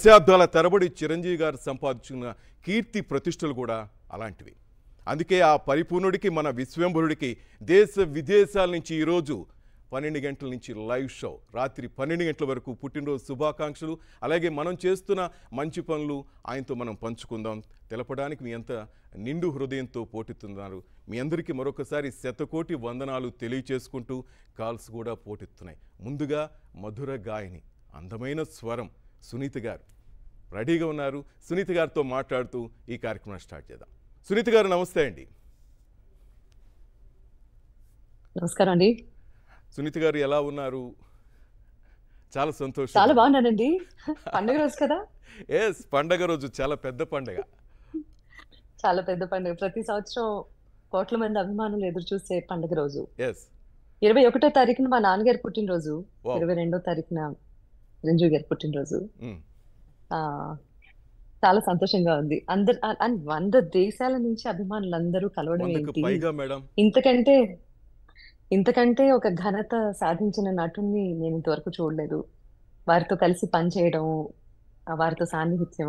దశాబ్దాల తరబడి చిరంజీవి గారు సంపాదించుకున్న కీర్తి ప్రతిష్టలు కూడా అలాంటివి అందుకే ఆ పరిపూర్ణుడికి మన విశ్వంభరుడికి దేశ విదేశాల నుంచి ఈరోజు పన్నెండు గంటల నుంచి లైవ్ షో రాత్రి పన్నెండు గంటల వరకు పుట్టినరోజు శుభాకాంక్షలు అలాగే మనం చేస్తున్న మంచి పనులు ఆయనతో మనం పంచుకుందాం తెలపడానికి మీ అంత నిండు హృదయంతో పోటెత్తున్నారు మీ అందరికీ మరొకసారి శతకోటి వందనాలు తెలియచేసుకుంటూ కాల్స్ కూడా పోటెత్తున్నాయి ముందుగా మధుర గాయని అందమైన స్వరం సునీత గారు రెడీగా ఉన్నారు సునీత గారితో మాట్లాడుతూ ఈ కార్యక్రమం స్టార్ట్ చేద్దాం సునీత గారు నమస్తే అండి నమస్కారం అండి సునీత గారు ఎలా ఉన్నారు చాలా సంతోషం చాలా బాగున్నానండి పండుగ రోజు కదా ఎస్ పండగ రోజు చాలా పెద్ద పండగ చాలా పెద్ద పండుగ ప్రతి సంవత్సరం కోట్ల మంది అభిమానులు ఎదురు చూసే పండుగ రోజు ఎస్ ఇరవై ఒకటో తారీఖున మా నాన్నగారి పుట్టినరోజు ఇరవై రెండో తారీఖున రంజు గారి పుట్టినరోజు ఆ చాలా సంతోషంగా ఉంది అందరు అండ్ వంద దేశాల నుంచి అభిమానులు అందరూ కలవడం వందకు ఏంటి పైగా మేడం ఇంతకంటే ఇంతకంటే ఒక ఘనత సాధించిన నటుణ్ణి నేను ఇంతవరకు చూడలేదు వారితో కలిసి పనిచేయడం ఆ వారితో సాన్నిహిత్యం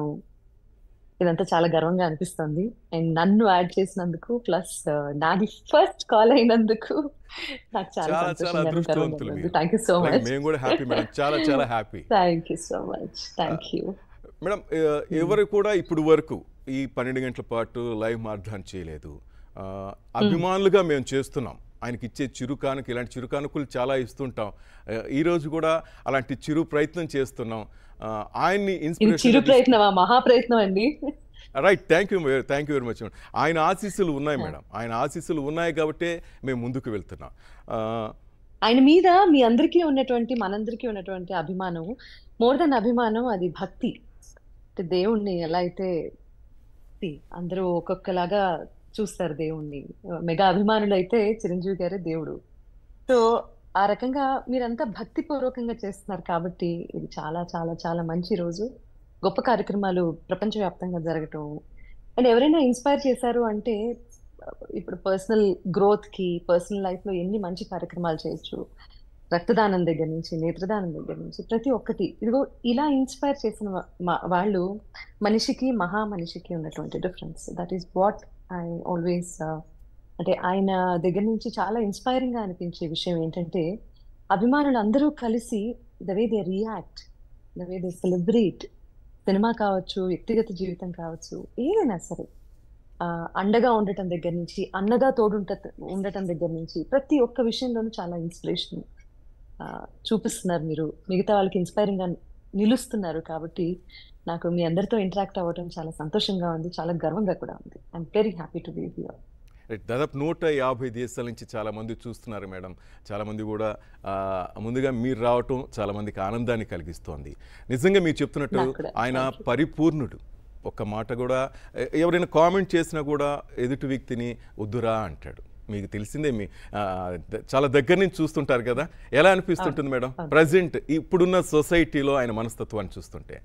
ఇదంతా చాలా గర్వంగా అనిపిస్తుంది అండ్ నన్ను యాడ్ చేసినందుకు ప్లస్ నాది ఫస్ట్ కాల్ అయినందుకు నాకు చాలా చాలా చాలా సంతోషంగా అదృష్టవంతులు మీరు థ్యాంక్ యూ సో అలాగే మచ్ మేము కూడా హ్యాపీ మేడం చాలా చాలా happy thank you so much thank you madam ఆ, ఎవరు కూడా ఇప్పుడు వరకు ఈ పన్నెండు గంటల పాటు లైవ్ మార్గాన్ చేయలేదు ఆ, అభిమానులుగా మేము చేస్తున్నాం ఆయనకి ఇచ్చే చిరుకానుక ఇలాంటి చిరుకానుకలు చాలా ఇస్తుంటాం ఆ, ఈ రోజు కూడా అలాంటి చిరు ప్రయత్నం చేస్తున్నాం ఆ, ఆయన్ని ఇది చిరు ఇన్స్పిరేషన్ ప్రయత్నమా మహా ప్రయత్నం అండి right thank you thank you very much madam ఆయన ఆశీస్సులు ఉన్నాయి మేడం ఆయన ఆశీస్సులు ఉన్నాయి కాబట్టే మేము ముందుకు వెళ్తున్నాం ఆ, ఆయన మీద మీ అందరికీ ఉన్నటువంటి మనందరికీ ఉన్నటువంటి అభిమానం మోర్ దెన్ అభిమానం అది భక్తి అంటే దేవుణ్ణి ఎలా అయితే భక్తి, అందరూ ఒక్కొక్కలాగా చూస్తారు దేవుణ్ణి మెగా అభిమానులు అయితే చిరంజీవి గారే దేవుడు సో ఆ రకంగా మీరంతా భక్తిపూర్వకంగా చేస్తున్నారు కాబట్టి ఇది చాలా చాలా చాలా మంచి రోజు గొప్ప కార్యక్రమాలు ప్రపంచవ్యాప్తంగా జరగటం అండ్ ఎవరైనా ఇన్స్పైర్ చేశారు అంటే ఇప్పుడు పర్సనల్ గ్రోత్ కి పర్సనల్ లైఫ్ లో ఎన్ని మంచి కార్యక్రమాలు చేయొచ్చు రక్తదానం దగ్గర నుంచి నేత్రదానం దగ్గర నుంచి ప్రతి ఒక్కటి ఇదిగో ఇలా ఇన్స్పైర్ చేసిన వా- మా- వాళ్ళు మనిషికి మహా మనిషికి ఉన్నటువంటి difference that is what I always అంటే ఆయన దగ్గర నుంచి చాలా ఇన్స్పైరింగ్ గా అనిపించే విషయం ఏంటంటే అభిమానులు అందరూ కలిసి the way they react the way they celebrate సినిమా కావచ్చు వ్యక్తిగత జీవితం కావచ్చు ఏదైనా సరే ఆ, అండగా ఉండటం దగ్గర నుంచి అన్నగా తోడుంట ఉండటం దగ్గర నుంచి ప్రతి ఒక్క విషయంలోనూ చాలా ఇన్స్పిరేషన్ చూపిస్తున్నారు మీరు మిగతా వాళ్ళకి ఇన్స్పైరింగ్ గా నిలుస్తున్నారు కాబట్టి నాకు మీ అందరితో ఇంటరాక్ట్ అవ్వడం చాలా సంతోషంగా ఉంది చాలా గర్వంగా కూడా ఉంది I'm very happy to be here right దాదాపు నూట యాభై దేశాల నుంచి చాలా మంది చూస్తున్నారు మేడం చాలా మంది కూడా ఆ, ముందుగా మీరు రావటం చాలా మందికి ఆనందాన్ని కలిగిస్తోంది నిజంగా మీరు చెప్తున్నట్టు నాకు కూడా. ఆయన Thank you. పరిపూర్ణుడు ఒక్క మాట కూడా ఎ- ఎవరైనా కామెంట్ చేసినా కూడా ఎదుటి వ్యక్తిని వద్దురా అంటాడు మీకు తెలిసిందే మీ ఆ, ద- చాలా దగ్గర నుంచి చూస్తుంటారు కదా ఎలా అనిపిస్తుంటుంది మేడం అవును. ప్రజెంట్ ఇప్పుడున్న సొసైటీలో ఆయన మనస్తత్వాన్ని చూస్తుంటే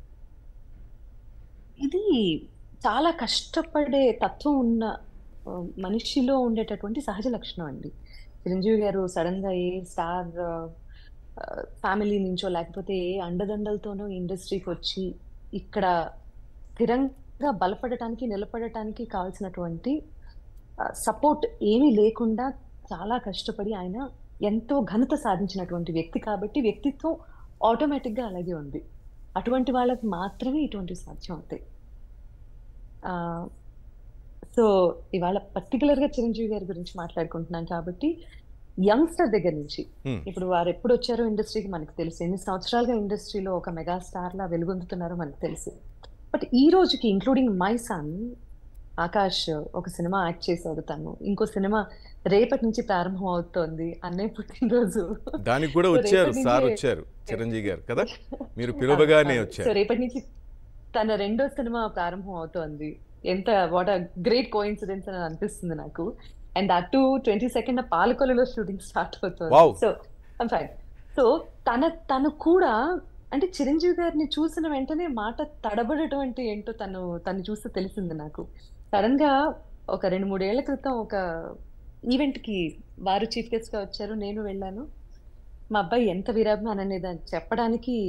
ఇది చాలా కష్టపడే తత్వం ఉన్న ఆ, మనిషిలో ఉండేటటువంటి సహజ లక్షణం అండి చిరంజీవి గారు సడన్ గా ఏ స్టార్ ఫ్యామిలీ నుంచో లేకపోతే ఏ అండదండలతోనో ఇండస్ట్రీకి వచ్చి ఇక్కడ స్థిరంగా బలపడటానికి నిలబడటానికి కావాల్సినటువంటి సపోర్ట్ ఏమీ లేకుండా చాలా కష్టపడి ఆయన ఎంతో ఘనత సాధించినటువంటి వ్యక్తి కాబట్టి వ్యక్తిత్వం ఆటోమేటిక్ గా అలాగే ఉంది అటువంటి వాళ్ళకి మాత్రమే ఇటువంటివి సాధ్యం అవుతాయి ఆ, సో ఇవాళ పర్టికులర్ గా చిరంజీవి గారి గురించి మాట్లాడుకుంటున్నాం కాబట్టి యంగ్స్టర్ దగ్గర నుంచి Hmm. ఇప్పుడు వారు ఎప్పుడు వచ్చారో ఇండస్ట్రీకి మనకు తెలుసు ఎన్ని సంవత్సరాలుగా ఇండస్ట్రీలో ఒక మెగా స్టార్ లా వెలుగొందుతున్నారో మనకు తెలుసు బట్ ఈ రోజుకి ఇంక్లూడింగ్ మై సన్ ఆకాష్ ఒక సినిమా యాక్ట్ చేశాడు తను ఇంకో సినిమా రేపటి నుంచి ప్రారంభం అవుతోంది అన్నయ్య పుట్టినరోజు దానికి కూడా సో వచ్చారు రేపటి సార్ నుంచే- వచ్చారు చిరంజీవి గారు కదా మీరు పిలవగానే సో వచ్చారు రేపటి నుంచి తన రెండో సినిమా ప్రారంభం అవుతోంది ఎంత వాట్ గ్రేట్ కోఇన్సిడెన్స్ అని అనిపిస్తుంది నాకు అండ్ అటు ట్వంటీ సెకండ్ పాలకొల్లులో షూటింగ్ స్టార్ట్ Wow. అవుతుంది సో ఫైన్ సో తన తను కూడా అంటే చిరంజీవి గారిని చూసిన వెంటనే మాట తడబడటం అంటే ఏంటో తను తను చూస్తే తెలిసింది నాకు సడన్ గా ఒక రెండు మూడేళ్ల క్రితం ఒక ఈవెంట్ కి వారు చీఫ్ గెస్ట్ గా వచ్చారు నేను వెళ్ళాను మా అబ్బాయి ఎంత వీరాభిమానం అనేది అని చెప్పడానికి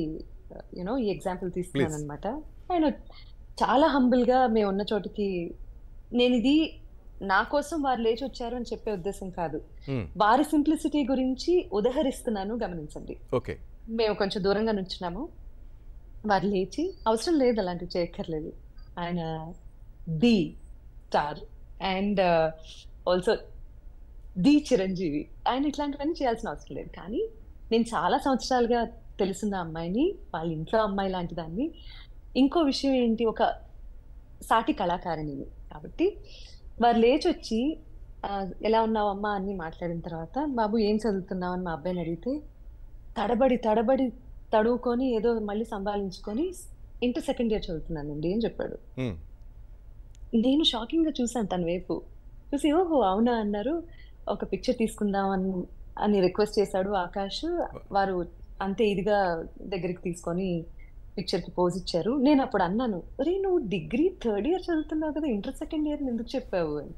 యూనో ఈ ఎగ్జాంపుల్ తీసుకున్నాను అనమాట ఆయన చాలా హంబుల్ గా మేము ఉన్న చోటికి నేను ఇది నా కోసం వారు లేచి వచ్చారు అని చెప్పే ఉద్దేశం కాదు మ్మ్. వారి సింప్లిసిటీ గురించి ఉదహరిస్తున్నాను గమనించండి ఓకే మేము కొంచెం దూరంగా నుంచున్నాము వారు లేచి అవసరం లేదు అలాంటివి చేయక్కర్లేదు ఆయన the star and also the Chiranjeevi ఆయన ఇట్లాంటివన్నీ చేయాల్సిన అవసరం లేదు కానీ నేను చాలా సంవత్సరాలుగా తెలుసున్న అమ్మాయిని వాళ్ళ ఇంట్లో అమ్మాయి లాంటి దాన్ని ఇంకో విషయం ఏంటి ఒక సాటి కళాకారిణిని కాబట్టి వారు లేచి వచ్చి "ఆ, ఎలా ఉన్నావు అమ్మా అని మాట్లాడిన తర్వాత బాబు ఏం చదువుతున్నావు అని మా అబ్బాయిని అడిగితే తడబడి తడబడి తడువుకొని ఏదో మళ్ళీ సంభాళించుకొని ఇంటర్ సెకండ్ ఇయర్ చదువుతున్నానండి అని చెప్పాడు మ్మ్. నేను షాకింగ్ గా చూసాను తన వైపు చూసి ఓహో అవునా అన్నారు ఒక పిక్చర్ తీసుకుందాం అని అని రిక్వెస్ట్ చేశాడు ఆకాష్ వారు అంతే ఇదిగా దగ్గరికి తీసుకొని పిక్చర్ కి పోజ్ ఇచ్చారు నేను అప్పుడు అన్నాను అరే నువ్వు డిగ్రీ థర్డ్ ఇయర్ చదువుతున్నావు కదా ఇంటర్ సెకండ్ ఇయర్ ఎందుకు చెప్పావు అని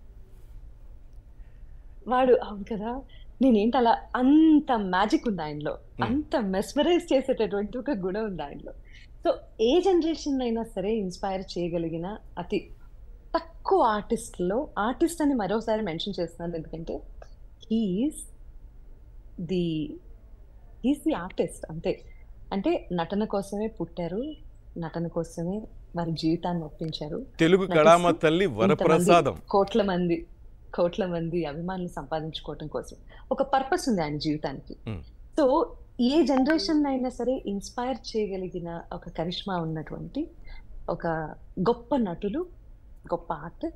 వాడు అవును కదా నేనేంటి అలా అంత మ్యాజిక్ ఉంది ఆయనలో అంత మెస్మరైజ్ చేసేటటువంటి ఒక గుణం ఉంది ఆయనలో సో ఏ జనరేషన్ అయినా సరే ఇన్స్పైర్ చేయగలిగిన అతి తక్కువ ఆర్టిస్ట్లో ఆర్టిస్ట్ అని మరోసారి మెన్షన్ చేస్తున్నాను ఎందుకంటే he is the he's the artist అంతే అంటే నటన కోసమే పుట్టారు నటన కోసమే వారి జీవితాన్ని ఒప్పించారు తెలుగు నటిస్తూ కళామ తల్లి ఇంతమంది వరప్రసాదం కోట్ల మంది కోట్ల మంది అభిమానులు సంపాదించుకోవటం కోసం ఒక పర్పస్ ఉంది ఆయన జీవితానికి Hmm. సో ఏ జనరేషన్ అయినా సరే ఇన్స్పైర్ చేయగలిగిన ఒక కరిష్మా ఉన్నటువంటి ఒక గొప్ప నటులు గొప్ప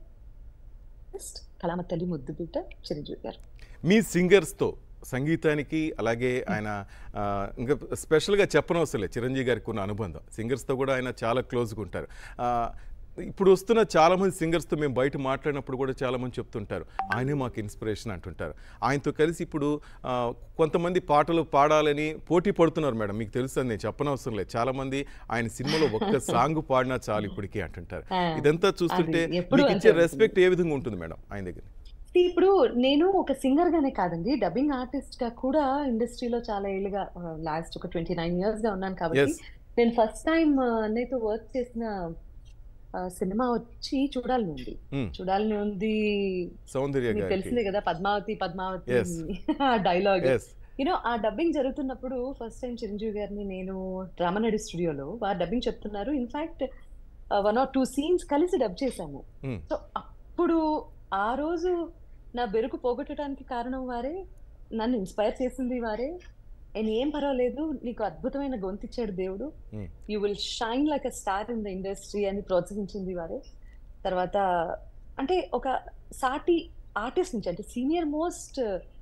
ఆర్టిస్ట్ కళామ తల్లి ముద్దు బిడ్డ చిరంజీవి గారు మీ సింగర్స్తో సంగీతానికి అలాగే ఆయన ఆ, ఇంకా స్పెషల్గా చెప్పనవసరం లేదు చిరంజీవి గారికి ఉన్న అనుబంధం సింగర్స్తో కూడా ఆయన చాలా క్లోజ్గా ఉంటారు ఆ, ఇప్పుడు వస్తున్న చాలామంది సింగర్స్తో మేము బయట మాట్లాడినప్పుడు కూడా చాలామంది చెప్తుంటారు ఆయనే మాకు ఇన్స్పిరేషన్ అంటుంటారు ఆయనతో కలిసి ఇప్పుడు ఆ, కొంతమంది పాటలు పాడాలని పోటీ పడుతున్నారు మేడం మీకు తెలుస్తుంది నేను చెప్పనవసరం లేదు చాలామంది ఆయన సినిమాలో ఒక్క సాంగ్ పాడినా చాలు ఇప్పటికీ అంటుంటారు ఆ, ఇదంతా చూస్తుంటే అది ఎప్పుడూ మీకు అంతే ఇచ్చే ఉంటుంది. రెస్పెక్ట్ ఏ విధంగా ఉంటుంది మేడం ఆయన దగ్గర See, ఇప్పుడు నేను ఒక సింగర్ గానే కాదండి డబ్బింగ్ ఆర్టిస్ట్ గా కూడా ఇండస్ట్రీలో చాలా ఏళ్ళుగా లాస్ట్ ఒక ట్వంటీ నైన్ ఇయర్స్ గా ఉన్నాను కాబట్టి ఎస్ నేను ఫస్ట్ టైం అన్నయ్యతో వర్క్ చేసిన ఆ, సినిమా వచ్చి చూడాలని ఉంది చూడాలని ఉంది సౌందర్య మీకు గారికి తెలిసిందే కదా పద్మావతి పద్మావతి Yes. ఆ dialogue yes you know uh dubbing జరుగుతున్నప్పుడు ఫస్ట్ టైం చిరంజీవి గారిని నేను రామనడి స్టూడియోలో వారు డబ్బింగ్ చెప్తున్నారు in fact one or two scenes కలిసి డబ్ చేశాము Hmm. సో అప్పుడు ఆ రోజు నా బెరుకు పోగొట్టడానికి కారణం వారే నన్ను ఇన్స్పైర్ చేసింది వారే అండ్ ఏం పర్వాలేదు నీకు అద్భుతమైన గొంతిచ్చాడు దేవుడు Hmm. You will shine like a star in the industry అని ప్రోత్సహించింది వారే తర్వాత అంటే ఒక సాటి ఆర్టిస్ట్ నుంచి అంటే senior most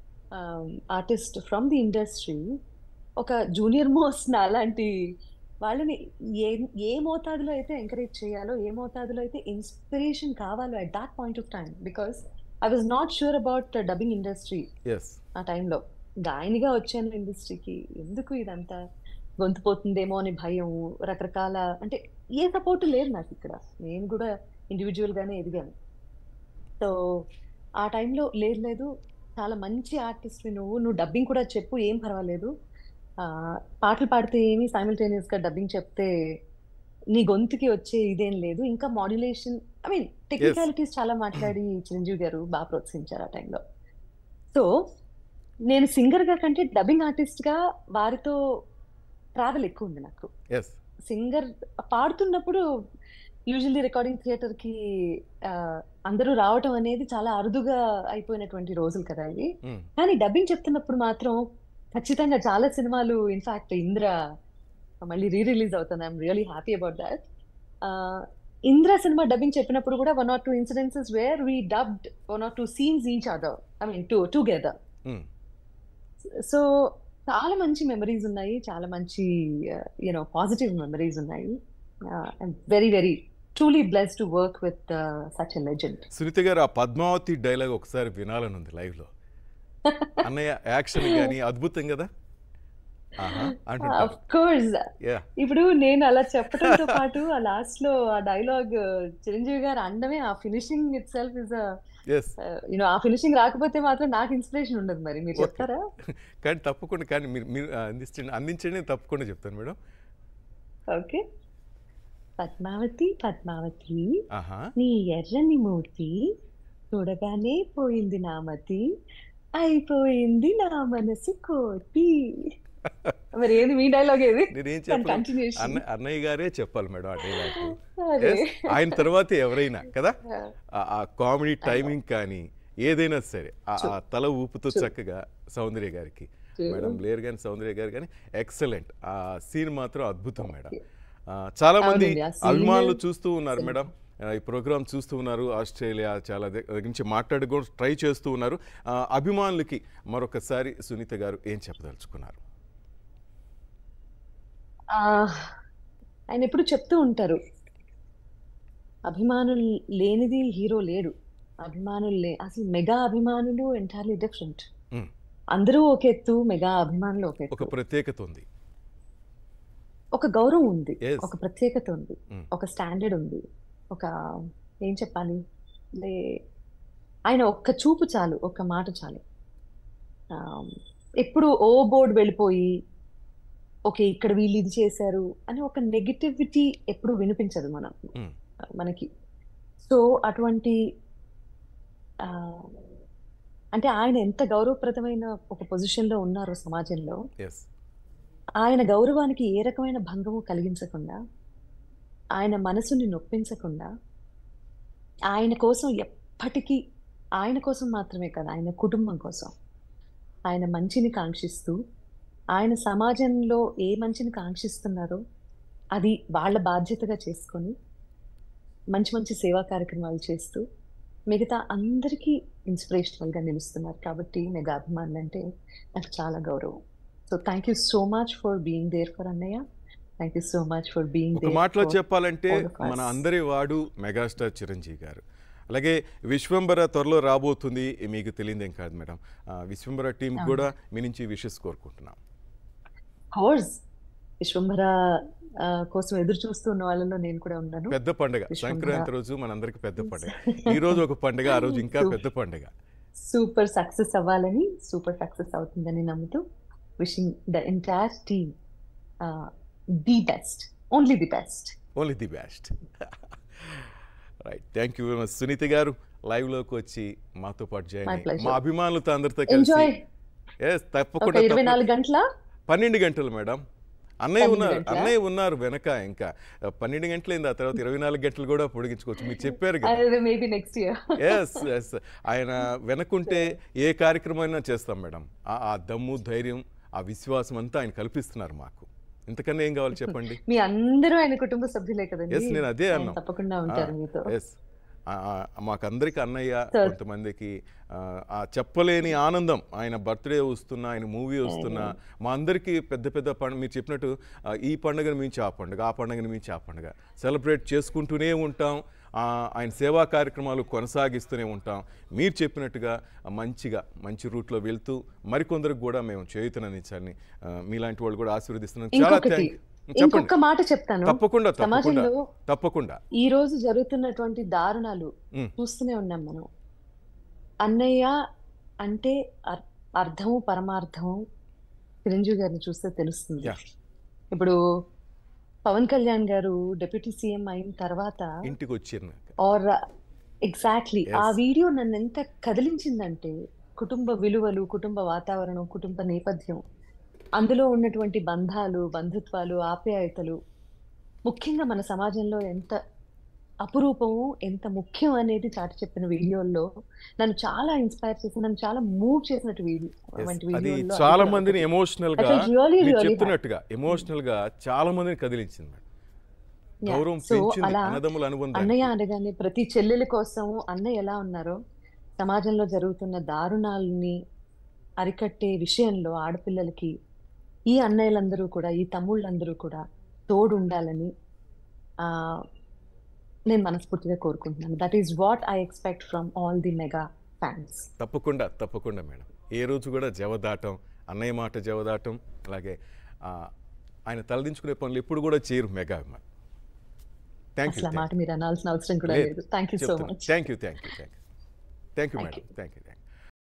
artist from the industry ఒక జూనియర్ మోస్ట్ అలాంటి వాళ్ళని ఏ ఏ మోతాదులో అయితే ఎంకరేజ్ చేయాలో ఏ మోతాదులో అయితే ఇన్స్పిరేషన్ కావాలో at that point of time because I was not sure about dubbing industry yes ఆ టైంలో గాయనిగా వచ్చాను ఇండస్ట్రీకి ఎందుకు ఇదంతా గొంతు పోతుందేమో అని భయం రకరకాల అంటే ఏ సపోర్ట్ లేదు నాకు ఇక్కడ నేను కూడా ఇండివిజువల్ గానే ఎదిగాను సో ఆ టైంలో లేదు లేదు చాలా మంచి ఆర్టిస్ట్ నువ్వు నువ్వు డబ్బింగ్ కూడా చెప్పు ఏం పర్వాలేదు ఆ, పాటలు పాడితే ఏమి simultaneous గా డబ్బింగ్ చెప్తే నీ గొంతుకి వచ్చే ఇదేం లేదు ఇంకా మాడ్యులేషన్ ఐ మీన్ టెక్నికాలిటీస్ చాలా మాట్లాడి చిరంజీవి గారు బాగా ప్రోత్సహించారు ఆ టైంలో సో నేను సింగర్ గా కంటే డబ్బింగ్ ఆర్టిస్ట్ గా వారితో ట్రావెల్ ఎక్కువ ఉంది నాకు ఎస్ సింగర్ పాడుతున్నప్పుడు యూజువల్లీ రికార్డింగ్ థియేటర్ కి ఆ, అందరూ రావటం అనేది చాలా అరుదుగా అయిపోయినటువంటి రోజులు కదా ఇవి కానీ డబ్బింగ్ చెప్తున్నప్పుడు మాత్రం ఖచ్చితంగా చాలా సినిమాలు ఇన్ఫాక్ట్ ఇంద్ర మళ్ళీ రీ రిలీజ్ అవుతుంది I'm really happy about that Indra సినిమా డబ్బింగ్ చెప్పినప్పుడు కూడా one or two incidences where we dubbed one or two scenes each other I mean two together so చాలా మంచి మెమరీస్ ఉన్నాయి చాలా మంచి యూనో పాజిటివ్ మెమరీస్ ఉన్నాయి very very truly bless to work with such a legend Sunitha garu ఆ Padmavati dialogue ఒకసారి వినాలని ఉంది live లో అన్నయ్య యాక్షన్ కానీ అద్భుతం కదా ఆహా అంటుంటారు ఆఫ్ కోర్స్ యా ఇప్పుడు నేను అలా చెప్పడంతో పాటు ఆ లాస్ట్ లో ఆ డైలాగ్ చిరంజీవి గారు అనడమే ఆ finishing itself is as you know ఆ ఫినిషింగ్ రాకపోతే మాత్రం నాకు ఇన్స్పిరేషన్ ఉండదు మరి మీరు Okay. చెప్తారా కానీ తప్పకుండా కానీ మీరు మీరు అందించండి అందించండి నేను తప్పకుండా చెప్తాను మేడం ఓకే పద్మావతి పద్మావతి ఆహా నీ ఎర్రని మూర్తి చూడగానే పోయింది నామతి అయిపోయింది నా మనసు కోతి మరి ఏది మీ డైలాగ్ ఏది నేనేం దాని చెప్పను కంటిన్యూషన్ అన్న అన్నయ్య గారే చెప్పాలి మేడం ఆ డైలాగ్ అదే ఆయన తర్వాత ఎవరైనా కదా ఆ- ఆ కామెడీ టైమింగ్ కానీ ఏదైనా సరే ఆ ఆ తల ఊపుతో చక్కగా సౌందర్య గారికి True. మేడం లేరు కానీ సౌందర్య గారు కానీ ఎక్సలెంట్ ఆ సీన్ మాత్రం అద్భుతం మేడం ఆ, చాలా మంది అవునండి, ఆ scene- అభిమానులు చూస్తూ ఉన్నారు మేడం ఆ, ఈ ప్రోగ్రామ్ చూస్తూ ఉన్నారు ఆస్ట్రేలియా చాలా దగ్గ- దగ్గర నుంచి మాట్లాడుకో ట్రై చేస్తూ ఉన్నారు ఆ, అభిమానులకి మరొకసారి సునీత గారు ఏం చెప్పదలుచుకున్నారు ఆ, ఆయన ఎప్పుడు చెప్తూ ఉంటారు అభిమానులు లేనిది హీరో లేడు అభిమానులు లే అసలు మెగా అభిమానులు ఎంటైర్లీ డిఫరెంట్ మ్, అందరూ ఒక ఎత్తు మెగా అభిమానులు ఒక ఒక ఎత్తు ప్రత్యేకత ఉంది ఒక గౌరవం ఉంది Yes. ఒక ప్రత్యేకత ఉంది మ్. ఒక స్టాండర్డ్ ఉంది ఒక ఏం చెప్పాలి లే ఆయన ఒక్క చూపు చాలు ఒక్క మాట చాలు ఆ, ఎప్పుడు ఓ బోర్డు వెళ్ళిపోయి ఓకే ఇక్కడ వీళ్ళు ఇది చేశారు అని ఒక నెగిటివిటీ ఎప్పుడు వినిపించదు మనం మ్, మనకి సో అటువంటి ఆ, అంటే ఆయన ఎంత గౌరవప్రదమైన ఒక పొజిషన్లో ఉన్నారో సమాజంలో ఎస్ ఆయన గౌరవానికి ఏ రకమైన భంగము కలిగించకుండా ఆయన మనసుని నొప్పించకుండా ఆయన కోసం ఎప్పటికీ ఆయన కోసం మాత్రమే కదా ఆయన కుటుంబం కోసం ఆయన మంచిని కాంక్షిస్తూ ఆయన సమాజంలో ఏ మంచిని కాంక్షిస్తున్నారో అది వాళ్ళ బాధ్యతగా చేసుకొని మంచి మంచి సేవా కార్యక్రమాలు చేస్తూ మిగతా అందరికీ ఇన్స్పిరేషనల్గా నిలుస్తున్నారు కాబట్టి మెగా అభిమానులు అంటే నాకు చాలా గౌరవం so thank you so much for being there for అన్నయ్య thank you so much for being ఒక మాటలో చెప్పాలంటే all of us. మన అందరి వాడు మెగాస్టార్ చిరంజీవి గారు అలాగే విశ్వంబర త్వరలో రాబోతుంది మీకు తెలియదేం కాదు మేడం ఆ, విశ్వంబర టీం కూడా మీ నుంచి విషెస్ కోరుకుంటున్నాం కోర్స్ విశ్వంభర ఆ, కోసం ఎదురు చూస్తున్న వాళ్ళలో నేను కూడా ఉన్నాను పెద్ద పండుగ విశ్వంబర. సంక్రాంతి రోజు మనందరికి పెద్ద పండుగ ఈ రోజు ఒక పండుగ ఆ రోజు ఇంకా పెద్ద పండుగ సూపర్ సక్సెస్ అవ్వాలని సూపర్ సక్సెస్ అవుతుందని నమ్ముతూ wishing the entire team the best only the best only the best right thank you very much Sunitha garu live లోకి వచ్చి మాతో పాటు జాయిన్ My అయ్యి pleasure. మా అభిమానులతో అందరితో కలిసి ఎంజాయ్ ఎస్ ఒక తప్పకుండా ఇరవై తప్పకుండా. నాలుగు గంటల పన్నెండు గంటలు మేడం అన్నయ్య పన్నెండు ఉన్నారు గంటలా? అన్నయ్య ఉన్నారు వెనక ఇంకా పన్నెండు గంటలైంది ఆ తర్వాత ఇరవై నాలుగు గంటలు కూడా పొడిగించుకోవచ్చు మీరు చెప్పారు కదా maybe next year yes yes ఆయన వెనకుంటే ఏ కార్యక్రమం అయినా చేస్తాం మేడం ఆ- ఆ దమ్ము ధైర్యం ఆ విశ్వాసం అంతా ఆయన కల్పిస్తున్నారు మాకు ఇంతకన్నా ఏం కావాలి చెప్పండి మీ అందరూ ఆయన కుటుంబ సభ్యులే కదండి ఎస్ నేను అదే ఆయన అన్నాం తప్పకుండా ఉంటారు మీతో ఎస్ మాకందరికి అన్నయ్య Sir. కొంతమందికి ఆ, ఆ చెప్పలేని ఆనందం ఆయన బర్త్డే వస్తున్నా ఆయన మూవీ వస్తున్నా మా అందరికీ పెద్ద పెద్ద పండుగ మీరు చెప్పినట్టు ఆ, ఈ పండుగను మించి ఆ పండుగ ఆ పండుగను మించి ఆ పండుగ సెలబ్రేట్ చేసుకుంటూనే ఉంటాం ఆ, ఆయన సేవా కార్యక్రమాలు కొనసాగిస్తూనే ఉంటాం మీరు చెప్పినట్టుగా ఆ, మంచిగా మంచి రూట్లో వెళ్తూ మరికొందరికి కూడా మేము చేయుతనందించాలని ఆ, మీలాంటి వాళ్ళు కూడా ఆశీర్వదిస్తున్నాం చాలా ఇంకొకటి థ్యాంక్ చెప్పండి ఇంకొక మాట చెప్తాను తప్పకుండా తప్పకుండా సమాజంలో తప్పకుండా ఈ రోజు జరుగుతున్నటువంటి దారుణాలు మ్. చూస్తూనే ఉన్నాం మనం అన్నయ్య అంటే అర్- అర్థము పరమార్థము చిరంజీవి గారిని చూస్తే తెలుస్తుంది Yeah. ఇప్పుడు పవన్ కళ్యాణ్ గారు డిప్యూటీ సీఎం అయిన తర్వాత ఇంటికి వచ్చిన ఆర్ ఎగ్జాక్ట్లీ ఆ Yes. వీడియో నన్ను ఎంత కదిలించిందంటే కుటుంబ విలువలు కుటుంబ వాతావరణం కుటుంబ నేపథ్యం అందులో ఉన్నటువంటి బంధాలు బంధుత్వాలు ఆప్యాయతలు ముఖ్యంగా మన సమాజంలో ఎంత అపురూపము ఎంత ముఖ్యం అనేది చాటి చెప్పిన వీడియోల్లో నన్ను చాలా ఇన్స్పైర్ చేసి నన్ను చాలా మూవ్ చేసినట్టు వీడియో వంటి అది వీడియోల్లో చాలా అది మందిని ఒకటి. ఎమోషనల్ I గా felt really, మీరు really చెప్తున్నట్టుగా ఎమోషనల్ గా చాలా మందిని కదిలించింది మేడం Yeah. గౌరవం So, పెంచింది అలా అన్నదమ్ముల అనుబంధం అన్నయ్య అనగానే ప్రతి చెల్లెలి కోసం అన్నయ్య ఎలా ఉన్నారో సమాజంలో జరుగుతున్న దారుణాలని అరికట్టే విషయంలో ఆడపిల్లలకి ఈ అన్నయ్యలందరూ కూడా ఈ తమ్ముళ్ళందరూ కూడా తోడు ఉండాలని ఆ నేను మనస్ఫూర్తిగా కోరుకుంటున్నాను that is what I expect from all the mega fans తప్పకుండా తప్పకుండా మేడం ఏ రోజు కూడా జవదాటం అన్నయ్య మాట జవదాటం అలాగే ఆ, ఆయన తలదించుకునే పనులు ఎప్పుడు కూడా చేయరు మెగా అభిమాన్ థ్యాంక్ యూ అసలు ఆ మాట మీరు అనాల్సిన అవసరం కూడా లేదు thank you so much thank you thank you thank you thank you Thank madam thank you thank you